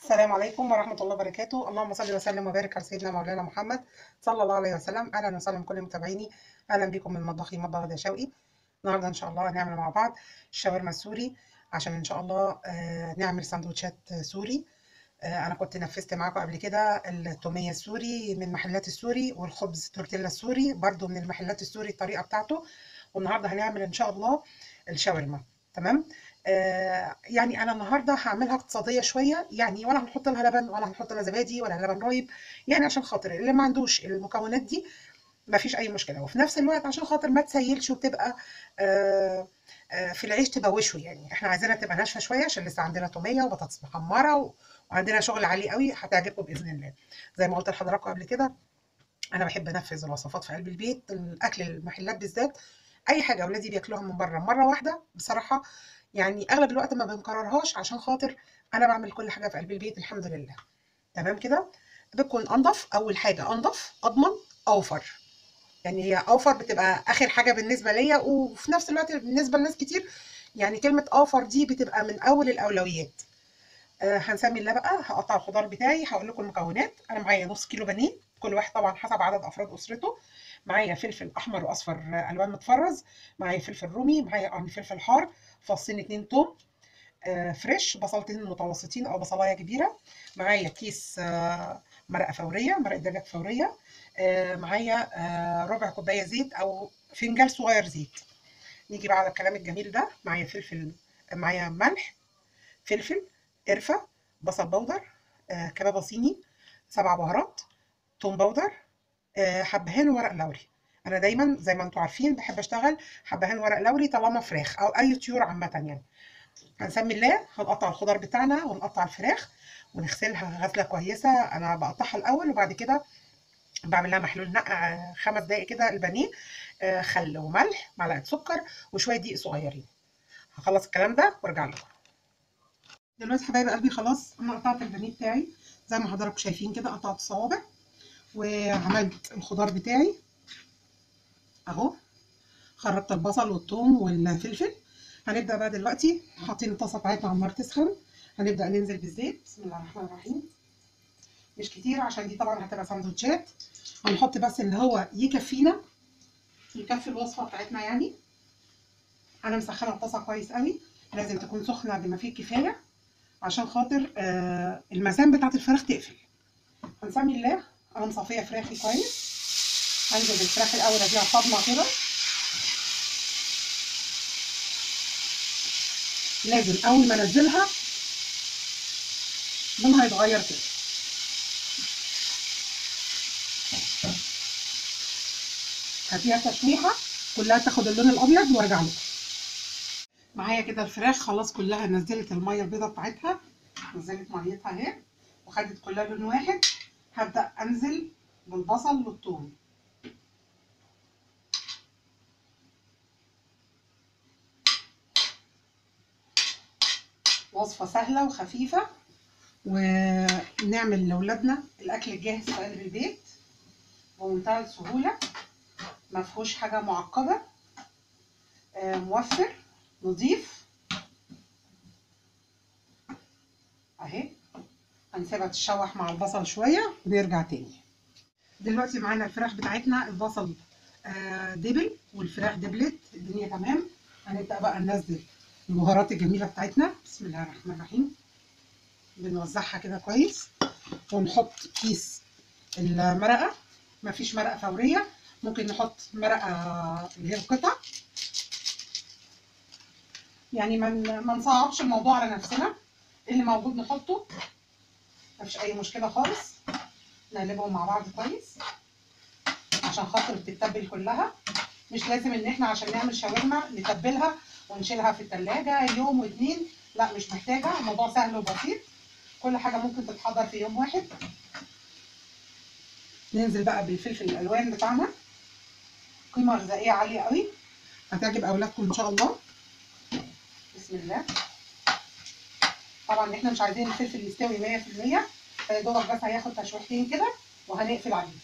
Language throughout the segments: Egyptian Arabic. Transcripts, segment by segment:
السلام عليكم ورحمة الله وبركاته اللهم صل وسلم وبارك على سيدنا مولانا محمد صلى الله عليه وسلم أهلا وسهلا بكل متابعيني أهلا بكم من مطبخي مطبخ غدا شوقي النهاردة إن شاء الله هنعمل مع بعض الشاورما السوري عشان إن شاء الله آه، نعمل سندوتشات سوري آه، أنا كنت نفذت معاكم قبل كده التومية السوري من محلات السوري والخبز تورتيلا السوري برضو من المحلات السوري الطريقة بتاعته والنهاردة هنعمل إن شاء الله الشاورما تمام آه يعني انا النهارده هعملها اقتصاديه شويه يعني ولا هنحط لها لبن ولا هنحط لها زبادي ولا لبن رايب يعني عشان خاطر اللي ما عندوش المكونات دي ما فيش اي مشكله وفي نفس الوقت عشان خاطر ما تسيلش وتبقى آه آه في العيش تبقى وشوي يعني احنا عايزينها تبقى ناشفه شويه عشان لسه عندنا توميه وبطاطس محمره و- وعندنا شغل عالي قوي هتعجبكم باذن الله زي ما قلت لحضراتكم قبل كده انا بحب انفذ الوصفات في قلب البيت الاكل المحلات بالذات اي حاجه اولادي بياكلوها من بره مره واحده بصراحه يعني اغلب الوقت ما بنكررهاش عشان خاطر انا بعمل كل حاجه في قلب البيت الحمد لله تمام كده بتكون انضف اول حاجه انضف اضمن اوفر يعني هي اوفر بتبقى اخر حاجه بالنسبه ليا وفي نفس الوقت بالنسبه لناس كتير يعني كلمه اوفر دي بتبقى من اول الاولويات آه هنسمي الله بقى هقطع الخضار بتاعي هقول لكم المكونات انا معايا نص كيلو بانيه كل واحد طبعا حسب عدد افراد اسرته معايا فلفل احمر واصفر آه، الوان متفرز معايا فلفل رومي معايا قرن فلفل حار فصين اتنين توم آه، فريش بصلتين متوسطين او بصلايه كبيره معايا كيس آه، مرقه فوريه مرقه دجاج فوريه آه، معايا آه، ربع كوبايه زيت او فنجان صغير زيت نيجي بقى على الكلام الجميل ده معايا فلفل معايا ملح فلفل قرفه بصل بودر آه، كبابه صيني سبع بهارات توم بودر آه، حبهان ورق لوري انا دايما زي ما انتم عارفين بحب اشتغل حبهان ورق لوري طالما فراخ او اي طيور عامه يعني هنسمي الله هنقطع الخضار بتاعنا ونقطع الفراخ ونغسلها غسله كويسه انا بقطعها الاول وبعد كده بعمل لها محلول نقع خمس دقايق كده البانيه آه، خل وملح معلقه سكر وشويه دقيق صغيرين هخلص الكلام ده وارجع لكم دلوقتي حبايب قلبي خلاص انا قطعت البانيه بتاعي زي ما حضراتكم شايفين كده قطعت صوابع وعملت الخضار بتاعي اهو خرطت البصل والثوم والفلفل هنبدا بقى دلوقتي حاطين الطاسه بتاعتنا على النار تسخن هنبدا ننزل بالزيت بسم الله الرحمن الرحيم مش كتير عشان دي طبعا هتبقى سندوتشات هنحط بس اللي هو يكفينا يكفي الوصفه بتاعتنا يعني انا مسخنه الطاسه كويس قوي لازم تكون سخنه بما فيه الكفايه عشان خاطر آه المسام بتاعت الفراخ تقفل هنسمي الله انا مصفيه فراخي كويس هنزل بالفراخ الاول اديها صدمه كده لازم اول ما انزلها لونها يتغير كده هديها تشويحه كلها تاخد اللون الابيض وارجع لكم معايا كده الفراخ خلاص كلها نزلت الميه البيضاء بتاعتها نزلت ميتها اهي وخدت كلها لون واحد هبدا انزل بالبصل والثوم وصفه سهله وخفيفه ونعمل لاولادنا الاكل الجاهز في قلب البيت بمنتهى السهوله ما فيهوش حاجه معقده آه، موفر نظيف اهي هنسيبها تتشوح مع البصل شويه ونرجع تاني دلوقتي معانا الفراخ بتاعتنا البصل آه، دبل والفراخ دبلت الدنيا تمام هنبدا بقى ننزل البهارات الجميله بتاعتنا بسم الله الرحمن الرحيم بنوزعها كده كويس ونحط كيس المرقه مفيش مرقه فوريه ممكن نحط مرقه اللي هي القطع يعني ما ن- ما نصعبش الموضوع على نفسنا اللي موجود نحطه مفيش اي مشكله خالص نقلبهم مع بعض كويس عشان خاطر تتبل كلها مش لازم ان احنا عشان نعمل شاورما نتبلها ونشيلها في التلاجة يوم واتنين لا مش محتاجة الموضوع سهل وبسيط كل حاجة ممكن تتحضر في يوم واحد ننزل بقى بالفلفل الالوان بتاعنا قيمة غذائية عالية قوي هتعجب اولادكم ان شاء الله بسم الله طبعا احنا مش عايزين الفلفل يستوي 100% فيا دوبك بس هياخد تشويحتين كده وهنقفل عليه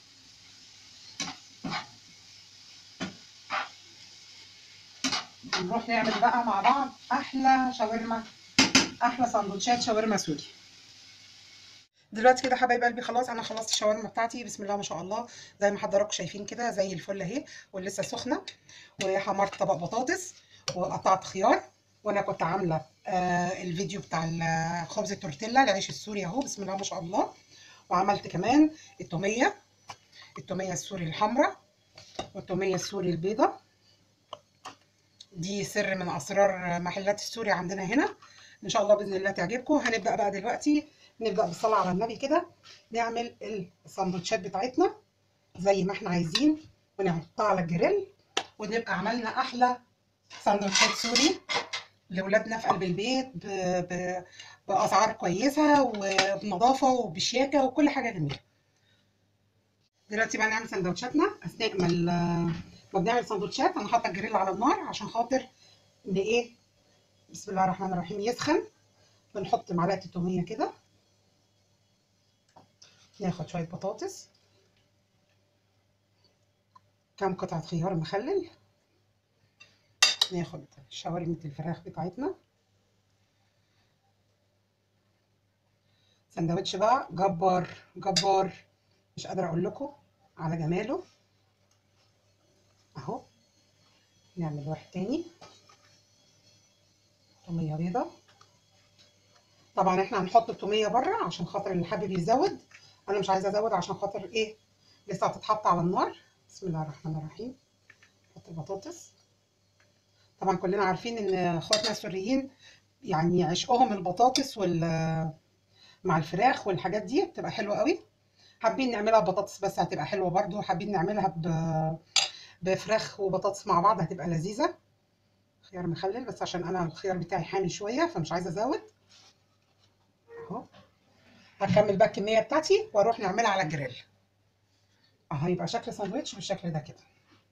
نروح ونروح نعمل بقى مع بعض احلى شاورما احلى سندوتشات شاورما سوري دلوقتي كده حبايب قلبي خلاص انا خلصت الشاورما بتاعتي بسم الله ما شاء الله زي ما حضراتكم شايفين كده زي الفل اهي ولسه سخنه وحمرت طبق بطاطس وقطعت خيار وانا كنت عامله آه الفيديو بتاع ال- خبز التورتيلا العيش السوري اهو بسم الله ما شاء الله وعملت كمان التوميه التوميه السوري الحمراء والتوميه السوري البيضاء دي سر من اسرار محلات السوري عندنا هنا ان شاء الله باذن الله تعجبكم هنبدا بقى دلوقتي نبدا بالصلاه على النبي كده نعمل السندوتشات بتاعتنا زي ما احنا عايزين ونحطها على الجريل ونبقى عملنا احلى سندوتشات سوري لاولادنا في قلب البيت ب... ب... باسعار كويسه وبنظافه وبشياكه وكل حاجه جميله دلوقتي بقى نعمل سندوتشاتنا اثناء ما ال- ما بنعمل سندوتشات انا حاطه الجريل على النار عشان خاطر ان ايه بسم الله الرحمن الرحيم يسخن بنحط معلقه التوميه كده ناخد شويه بطاطس كام قطعه خيار مخلل ناخد شاورمه الفراخ بتاعتنا سندوتش بقى جبار جبار مش قادره اقول لكم على جماله اهو نعمل واحد تاني توميه بيضه طبعا احنا هنحط التوميه بره عشان خاطر اللي حابب يزود انا مش عايزه ازود عشان خاطر ايه لسه هتتحط على النار بسم الله الرحمن الرحيم نحط البطاطس طبعا كلنا عارفين ان اخواتنا السوريين يعني عشقهم البطاطس وال مع الفراخ والحاجات دي بتبقى حلوه قوي حابين نعملها ببطاطس بس هتبقى حلوه برضو حابين نعملها ب... بفراخ وبطاطس مع بعض هتبقى لذيذه خيار مخلل بس عشان انا الخيار بتاعي حامي شويه فمش عايزه ازود اهو هكمل بقى الكميه بتاعتي واروح نعملها على الجريل اهو يبقى شكل ساندوتش بالشكل ده كده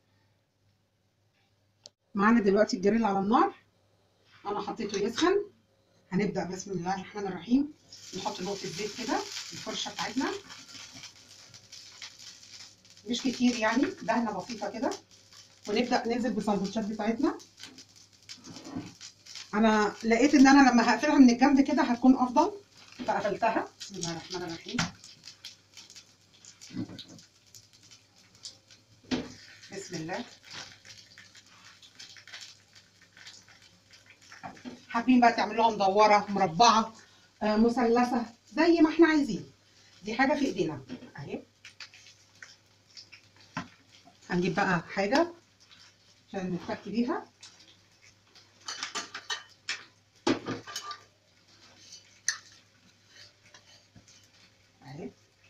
معانا دلوقتي الجريل على النار انا حطيته يسخن هنبدا بسم الله الرحمن الرحيم نحط نقطه زيت كده الفرشه بتاعتنا مش كتير يعني دهنه بسيطه كده ونبدا ننزل بالسندوتشات بتاعتنا انا لقيت ان انا لما هقفلها من الجنب كده هتكون افضل فقفلتها بسم الله الرحمن الرحيم بسم الله حابين بقى تعملوها مدوره مربعه آه، مثلثه زي ما احنا عايزين دي حاجه في ايدينا اهي هنجيب بقى حاجه عشان نتفك بيها اهي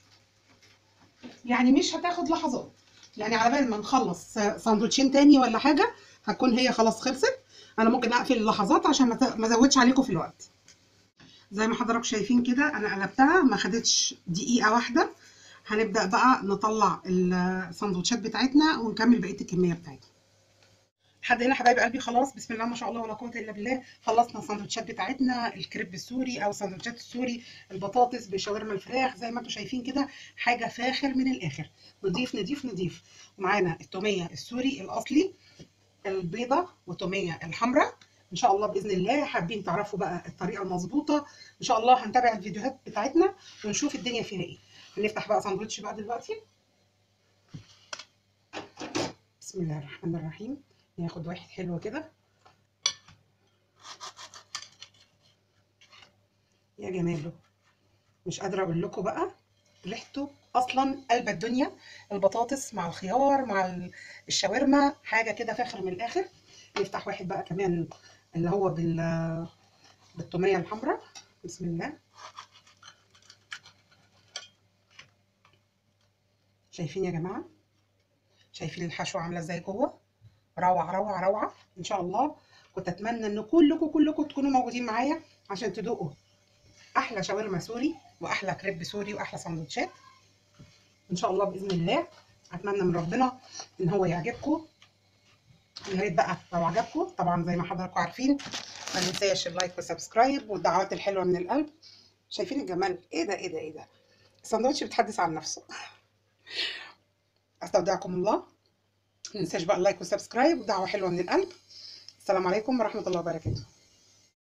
يعني مش هتاخد لحظات يعني على بال ما نخلص ساندوتشين تاني ولا حاجه هتكون هي خلاص خلصت انا ممكن اقفل اللحظات عشان ما ت- ما ازودش عليكم في الوقت زي ما حضراتكم شايفين كده انا قلبتها ما خدتش دقيقه واحده هنبدا بقى نطلع السندوتشات بتاعتنا ونكمل بقيه الكميه بتاعتنا لحد هنا حبايب قلبي خلاص بسم الله ما شاء الله ولا قوه الا بالله خلصنا السندوتشات بتاعتنا الكريب السوري او السندوتشات السوري البطاطس بشاورما الفراخ زي ما انتم شايفين كده حاجه فاخر من الاخر نضيف نضيف نضيف ومعانا التوميه السوري الاصلي البيضه وتوميه الحمراء ان شاء الله باذن الله حابين تعرفوا بقى الطريقه المظبوطه ان شاء الله هنتابع الفيديوهات بتاعتنا ونشوف الدنيا فيها ايه هنفتح بقى ساندوتش بقى دلوقتي بسم الله الرحمن الرحيم ناخد واحد حلو كده يا جماله مش قادره اقول لكم بقى ريحته اصلا قلب الدنيا البطاطس مع الخيار مع ال- الشاورما حاجه كده فاخر من الاخر نفتح واحد بقى كمان اللي هو بال بالتوميه الحمراء بسم الله شايفين يا جماعه شايفين الحشوه عامله ازاي جوه روعه روعه روعه ان شاء الله كنت اتمنى ان كلكم كلكم تكونوا موجودين معايا عشان تدوقوا احلى شاورما سوري واحلى كريب سوري واحلى سندوتشات ان شاء الله باذن الله اتمنى من ربنا ان هو يعجبكم يا ريت بقى لو عجبكم طبعا زي ما حضراتكم عارفين ما ننساش اللايك والسبسكرايب والدعوات الحلوه من القلب شايفين الجمال ايه ده ايه ده ايه ده الساندوتش بيتحدث عن نفسه استودعكم الله ما ننساش بقى اللايك والسبسكرايب ودعوه حلوه من القلب السلام عليكم ورحمة الله وبركاته